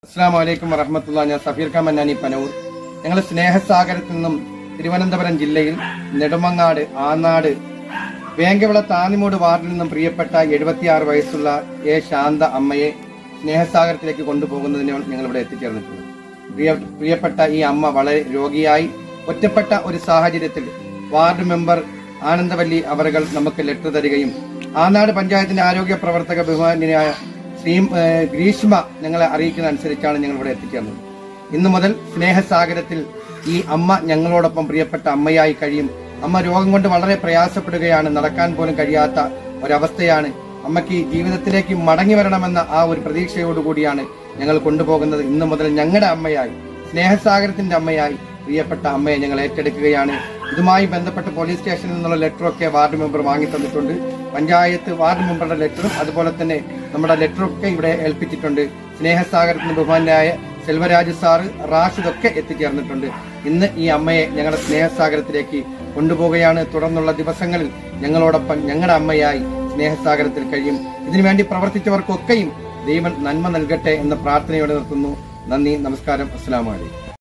അസ്സാം വലൈക്കും വറഹമത്തുള്ള ഞാൻ സഫീർ ഖാൻ മന്നാനി പനൂർ ഞങ്ങൾ സ്നേഹസാഗരത്തിൽ നിന്നും തിരുവനന്തപുരം ജില്ലയിൽ നെടുമങ്ങാട് ആനാട് വേങ്കവിള താന്നിമൂട് വാർഡിൽ നിന്നും പ്രിയപ്പെട്ട എഴുപത്തിയാറ് വയസ്സുള്ള എ ശാന്ത അമ്മയെ സ്നേഹസാഗരത്തിലേക്ക് കൊണ്ടുപോകുന്നതിന് ഞങ്ങൾ ഇവിടെ എത്തിച്ചേർന്നിട്ടുണ്ട് പ്രിയ പ്രിയപ്പെട്ട ഈ അമ്മ വളരെ രോഗിയായി ഒറ്റപ്പെട്ട ഒരു സാഹചര്യത്തിൽ വാർഡ് മെമ്പർ ആനന്ദവല്ലി അവர்கள் നമുക്ക് ലെറ്റർ തരികയും ആനാട് പഞ്ചായത്തിന്റെ ആരോഗ്യ പ്രവർത്തക ബഹുമാന്യനായ ശ്രീ ഏഹ്, ഗ്രീഷ്മ ഞങ്ങളെ അറിയിക്കുന്ന അനുസരിച്ചാണ് ഞങ്ങൾ ഇവിടെ എത്തിച്ചേർന്നത് ഇന്നു മുതൽ സ്നേഹസാഗരത്തിൽ ഈ അമ്മ ഞങ്ങളോടൊപ്പം പ്രിയപ്പെട്ട അമ്മയായി കഴിയും അമ്മ രോഗം കൊണ്ട് വളരെ പ്രയാസപ്പെടുകയാണ് നടക്കാൻ പോലും കഴിയാത്ത ഒരവസ്ഥയാണ് അമ്മയ്ക്ക് ഈ ജീവിതത്തിലേക്ക് മടങ്ങി വരണമെന്ന ആ ഒരു പ്രതീക്ഷയോടുകൂടിയാണ് ഞങ്ങൾ കൊണ്ടുപോകുന്നത് ഇന്നു മുതൽ ഞങ്ങളുടെ അമ്മയായി സ്നേഹസാഗരത്തിന്റെ അമ്മയായി പ്രിയപ്പെട്ട അമ്മയെ ഞങ്ങൾ ഏറ്റെടുക്കുകയാണ് ഇതുമായി ബന്ധപ്പെട്ട് പോലീസ് സ്റ്റേഷനിൽ നിന്നുള്ള ലെറ്ററൊക്കെ വാർഡ് മെമ്പർ വാങ്ങി തന്നിട്ടുണ്ട് പഞ്ചായത്ത് വാർഡ് മെമ്പറുടെ ലെറ്ററും അതുപോലെ തന്നെ നമ്മുടെ ലെറ്ററൊക്കെ ഇവിടെ ഏൽപ്പിച്ചിട്ടുണ്ട് സ്നേഹസാഗരത്തിന് ബഹുമാനായ സെൽവരാജ് സാറ് റാഷിദ് ഒക്കെ എത്തിച്ചേർന്നിട്ടുണ്ട് ഇന്ന് ഈ അമ്മയെ ഞങ്ങളുടെ സ്നേഹസാഗരത്തിലേക്ക് കൊണ്ടുപോവുകയാണ് തുടർന്നുള്ള ദിവസങ്ങളിൽ ഞങ്ങളോടൊപ്പം ഞങ്ങളുടെ അമ്മയായി സ്നേഹസാഗരത്തിൽ കഴിയും ഇതിനുവേണ്ടി പ്രവർത്തിച്ചവർക്കൊക്കെയും ദൈവം നന്മ നൽകട്ടെ എന്ന പ്രാർത്ഥനയോടെ നിർത്തുന്നു നന്ദി നമസ്കാരം അസ്സലാമു അലൈക്കും